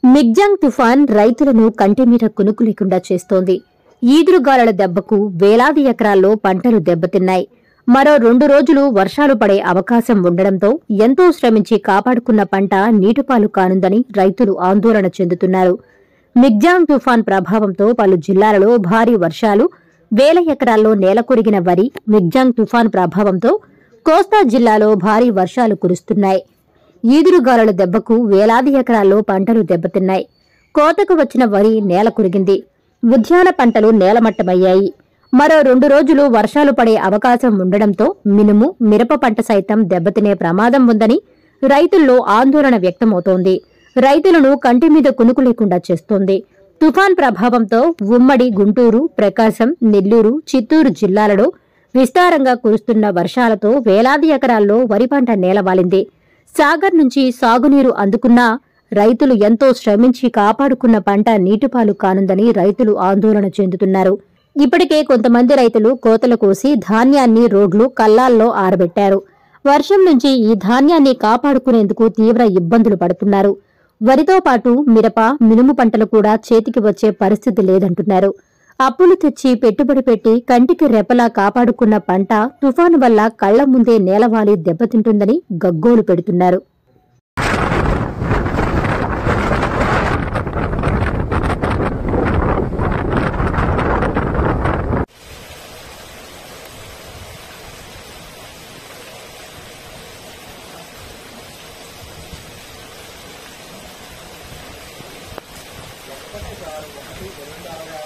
మిగ్జాంగ్ తుఫాన్ రైతులను కంటి మీద కునుకు లేకుండా చేస్తోంది ఈదురుగాలుల దెబ్బకు వేలాది ఎకరాల్లో పంటలు దెబ్బతిన్నాయి మరో రెండు రోజులు వర్షాలు పడే అవకాశం ఉండడంతో ఎంతో శ్రమించి కాపాడుకున్న పంట నీటిపాలు కానుందని రైతులు ఆందోళన చెందుతున్నారు మిగ్జాంగ్ తుఫాన్ ప్రభావంతో పలు జిల్లాలలో భారీ వర్షాలు వేల ఎకరాల్లో నేలకొరిగిన వరి మిగ్జాంగ్ తుఫాన్ ప్రభావంతో కోస్తా జిల్లాలో భారీ వర్షాలు కురుస్తున్నాయి ఈదురుగాలుల దెబ్బకు వేలాది ఎకరాల్లో పంటలు దెబ్బతిన్నాయి కోతకు వచ్చిన వరి నేల కురిగింది ఉద్యాన పంటలు నేలమట్టమయ్యాయి మరో రెండు రోజులు వర్షాలు పడే అవకాశం ఉండడంతో మినుము మిరప పంట సైతం దెబ్బతినే ప్రమాదం ఉందని రైతుల్లో ఆందోళన వ్యక్తమవుతోంది రైతులను కంటి మీద కునుకు లేకుండా చేస్తోంది తుఫాన్ ప్రభావంతో ఉమ్మడి గుంటూరు ప్రకాశం నెల్లూరు చిత్తూరు జిల్లాలలో విస్తారంగా కురుస్తున్న వర్షాలతో వేలాది ఎకరాల్లో వరి పంట నేలవాలింది సాగర్ నుంచి సాగునీరు అందుకున్నా రైతులు ఎంతో శ్రమించి కాపాడుకున్న పంట నీటిపాలు కానుందని రైతులు ఆందోళన చెందుతున్నారు ఇప్పటికే కొంతమంది రైతులు కోతలు కోసి ధాన్యాన్ని రోడ్లు కల్లాల్లో ఆరబెట్టారు వర్షం నుంచి ఈ ధాన్యాన్ని కాపాడుకునేందుకు తీవ్ర ఇబ్బందులు పడుతున్నారు వరితో పాటు మిరప మినుము పంటలు కూడా చేతికి వచ్చే పరిస్థితి లేదంటున్నారు అప్పులు తెచ్చి పెట్టుబడి పెట్టి కంటికి రెపలా కాపాడుకున్న పంట తుఫాను వల్ల కళ్ల ముందే నేలవాలి దెబ్బతింటుందని గగ్గోలు పెడుతున్నారు ఒకటి ఆరు ఒకటి రెండు అరవై